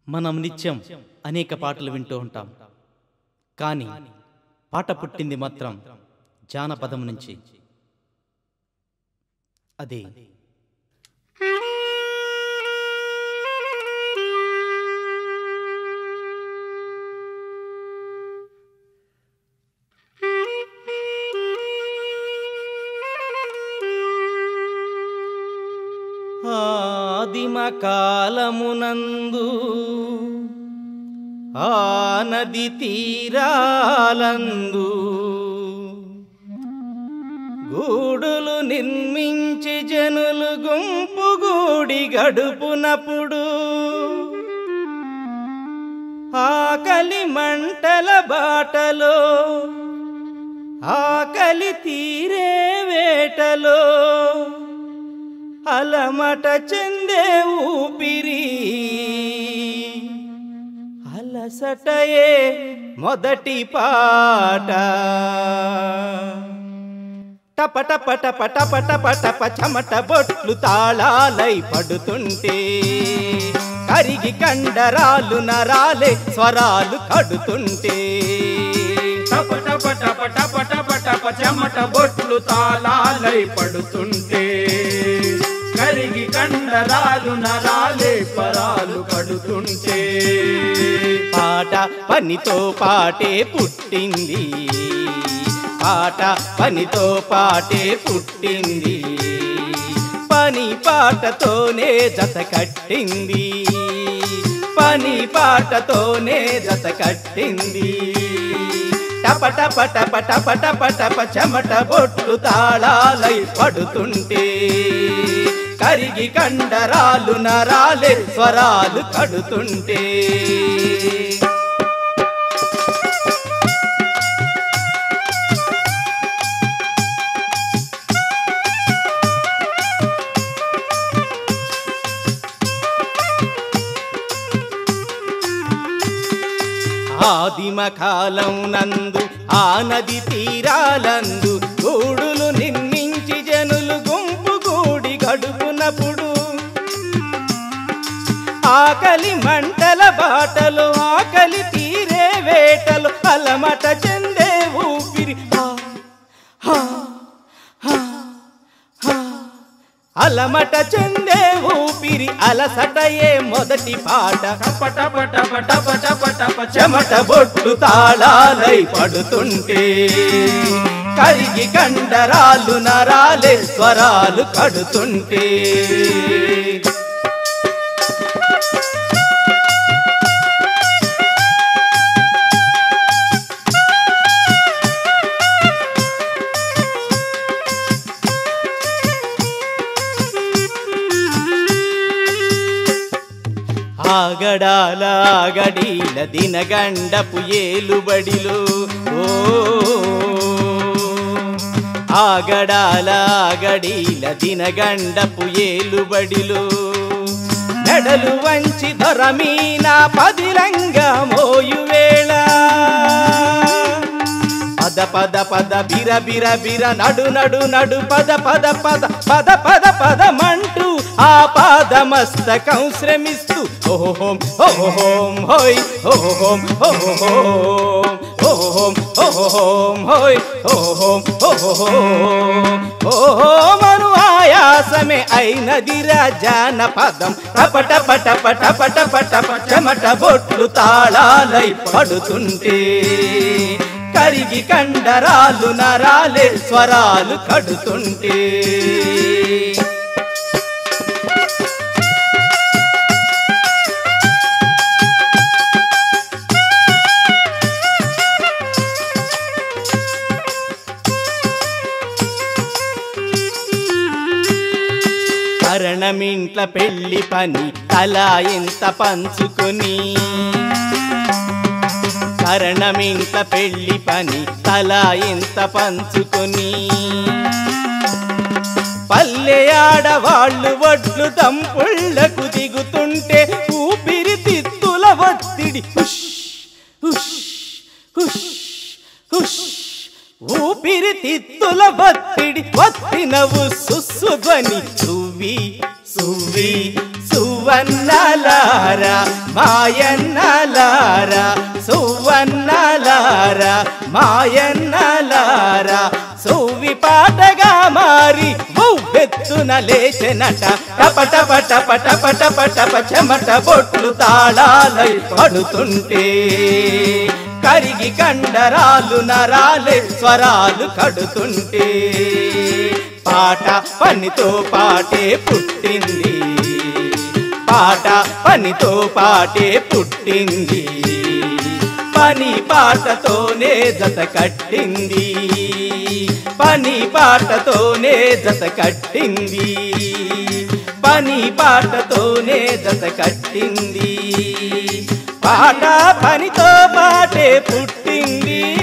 మనం నిత్యం అనేక పాటలు వింటూ ఉంటాం కానీ పాట పుట్టింది మాత్రం జానపదం నుంచి అదే ఆదిమ కాలమునందు ఆ నది తీరాలందు గూడులు నిర్మించి జనులు గుంపు గూడి గడుపునప్పుడు ఆకలి మంటల బాటలో ఆకలి తీరే వేటలో అలమట చెందే ఊపిరి అలసటయే మొదటి పాట టప టప టప టప టప టప చెమట బొట్లు తాళాలై పడుతుంటే కరిగి కండరాలు నరాలే స్వరాలు కడుతుంటే టప టప టప టప టప టప చెమట బొట్లు తాళాలై పడుతుంటే కరిగి కండరాలు నరాలే పరాలు కడుతుంటే పాట పనితో పాటే పుట్టింది పాట పనితో పాటే పుట్టింది పని పాటతోనే జత కట్టింది పని పాటతోనే జత కట్టింది టప టప టప టప టప టప చెమట బొట్లు తాళాలై పడుతుంటే కరిగి కండరాలు నరాలే స్వరాలు కడుతుంటే ఆదిమ కాలం నందు ఆ నది తీరాలందు గూడులు నిర్మించి జనులు గుంపు గూడి గడుపునప్పుడు ఆకలి మంటల బాటలు ఆకలి తీరే వేటలు అలమట చెందే ఊపిరి హా, హా, హా, హా. అలమట చెందే ఊపిరి అలసటయే మొదటి పాట టప టప టప టప టప టప చెమట బొట్టు తాళాలై పడుతుంటే కరిగి కండరాలు నరాలే స్వరాలు కడుతుంటే ఆగడాల ఆగడీల దినగండపు ఏలుబడిలో ఓ ఆగడాల ఆగడీల దినగండపు ఏలుబడిలో మెడలు వంచి దొరమీన పదిలంగా మోయువేళ పద పద పద బిర బిర బిర నడు నడు నడు పద పద పద పద పద పదమంటూ ఆ పాదమస్తకం శ్రమిస్తూ ఓహోం ఓహోం హోయ్ ఓహోం ఓహోం ఓహోం ఓహోం హోయ్ ఓహోం ఓహోం ఓహోమను ఆయాసమే అయినదిరా జానపదం టపట పట పట పట పట చెమట బొట్లు తాళాలై పడుతుంటే కరిగి కండరాలు నరాలే స్వరాలు కడుతుంటే కరణమింట్ల పెళ్లి పని తల ఎంత పంచుకొని కరణమింట్ల పెళ్లి పని తల ఎంత పంచుకొని పల్లె ఆడవాళ్ళు వడ్లు దంపుళ్లకు దిగుతుంటే ఊపిరి తిత్తుల ఒత్తిడి హుష్ హుష్ హుష్ హుష్ ఊపిరి తిత్తుల ఒత్తిడి ఒత్తినవు సుస్సు ధ్వని సువ్వి సువ్వి సువ్వ సువన్నలారా మాయన్నలారా సువన్నలారా మాయన్నలారా సువి పాటగా మారి బెత్తున లేచెనట టప టప టప టప టప టప చెమట బొట్లు తాళాలై పడుతుంటే కరిగి కండరాలు నరాలే స్వరాలు కడుతుంటే పాట పనితో పాటే పుట్టింది పాట పనితో పాటే పుట్టింది పని పాటతోనే జత కట్టింది పని పాటతోనే జత కట్టింది పని పాటతోనే జత కట్టింది పాట పనితో పాటే పుట్టింది